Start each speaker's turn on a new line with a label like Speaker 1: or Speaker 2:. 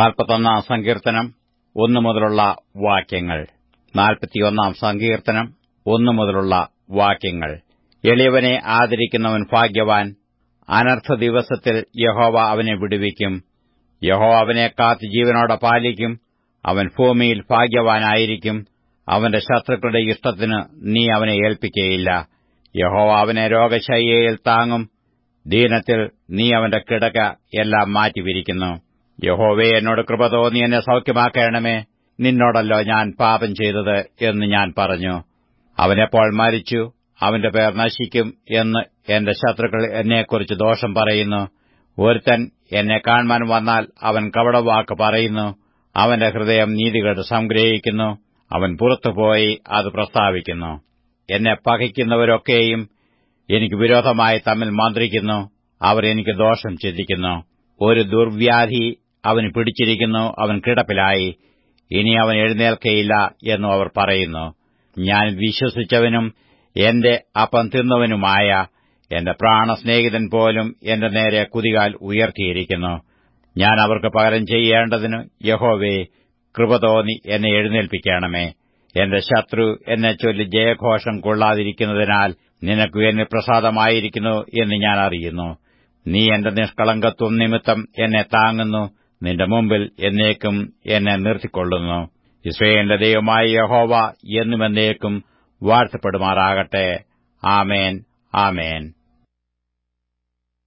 Speaker 1: നാൽപ്പത്തൊന്നാം സങ്കീർത്തനം ഒന്നു മുതലുള്ള വാക്യങ്ങൾ നാൽപ്പത്തിയൊന്നാം സങ്കീർത്തനം ഒന്നു മുതലുള്ള വാക്യങ്ങൾ എളിയവനെ ആദരിക്കുന്നവൻ ഭാഗ്യവാൻ അനർത്ഥ ദിവസത്തിൽ യഹോവ അവനെ വിടുവിക്കും യഹോവ അവനെ കാത്ത് ജീവനോടെ പാലിക്കും അവൻ ഭൂമിയിൽ ഭാഗ്യവാനായിരിക്കും അവന്റെ ശത്രുക്കളുടെ ഇഷ്ടത്തിന് നീ അവനെ ഏൽപ്പിക്കയില്ല യഹോവ അവനെ രോഗശയ്യയിൽ താങ്ങും ദീനത്തിൽ നീ അവന്റെ കിടക എല്ലാം മാറ്റിവിരിക്കുന്നു യഹോവേ എന്നോട് കൃപ തോന്നി എന്നെ സൌഖ്യമാക്കണമേ നിന്നോടല്ലോ ഞാൻ പാപം ചെയ്തത് എന്ന് ഞാൻ പറഞ്ഞു അവനെപ്പോൾ മരിച്ചു അവന്റെ പേർ നശിക്കും എന്ന് എന്റെ ശത്രുക്കൾ എന്നെക്കുറിച്ച് ദോഷം പറയുന്നു ഒരുത്തൻ എന്നെ കാണുവാൻ വന്നാൽ അവൻ കവടവാക്ക് പറയുന്നു അവന്റെ ഹൃദയം നീതികേട് സംഗ്രഹിക്കുന്നു അവൻ പുറത്തുപോയി അത് പ്രസ്താവിക്കുന്നു എന്നെ പകയ്ക്കുന്നവരൊക്കെയും എനിക്ക് വിരോധമായി തമ്മിൽ മന്ത്രിക്കുന്നു അവർ എനിക്ക് ദോഷം ചിന്തിക്കുന്നു ഒരു ദുർവ്യാധി അവന് പിടിച്ചിരിക്കുന്നു അവൻ കിടപ്പിലായി ഇനി അവൻ എഴുന്നേൽക്കയില്ല എന്നു അവർ പറയുന്നു ഞാൻ വിശ്വസിച്ചവനും എന്റെ അപ്പം തിന്നവനുമായ എന്റെ പ്രാണസ്നേഹിതൻ പോലും എന്റെ നേരെ കുതികാൽ ഉയർത്തിയിരിക്കുന്നു ഞാൻ അവർക്ക് പകരം ചെയ്യേണ്ടതിന് യഹോവേ കൃപ തോന്നി എന്നെ എഴുന്നേൽപ്പിക്കണമേ എന്റെ ശത്രു എന്നെ ചൊല്ലി ജയഘോഷം കൊള്ളാതിരിക്കുന്നതിനാൽ നിനക്ക് എന്നെ പ്രസാദമായിരിക്കുന്നു എന്ന് ഞാൻ അറിയുന്നു നീ എന്റെ നിഷ്കളങ്കത്വം നിമിത്തം എന്നെ താങ്ങുന്നു നിന്റെ മുമ്പിൽ എന്നേക്കും എന്നെ നിർത്തിക്കൊള്ളുന്നു ഇസ്രയേലിന്റെ ദൈവമായ യഹോവ എന്നുമെന്നേക്കും വാഴ്ത്തപ്പെടുമാറാകട്ടെ ആമേൻ ആമേൻ